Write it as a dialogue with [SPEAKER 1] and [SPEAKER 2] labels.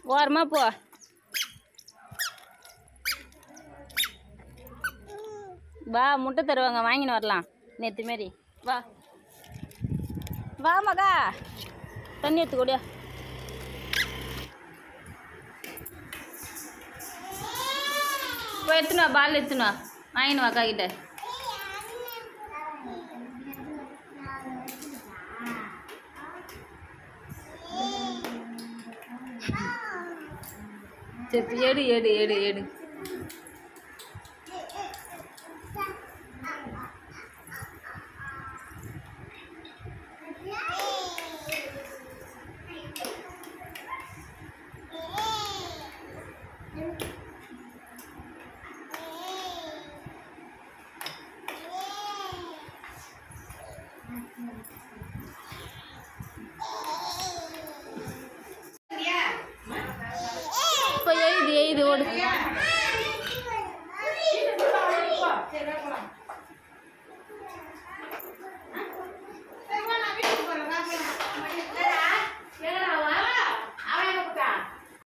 [SPEAKER 1] ஓரமாக போ வா முட்டை தருவாங்க வாங்கின்னு வரலாம் நேற்று மாரி வா வா மகா தண்ணி எடுத்து கூடியா போய் எடுத்துன்னு வா பால் எடுத்துன்னு வா வாங்கின்னு வா அக்கா கிட்ட சரி எடு எடு எடு எடு இப்போ எழுது எழுது ஓடு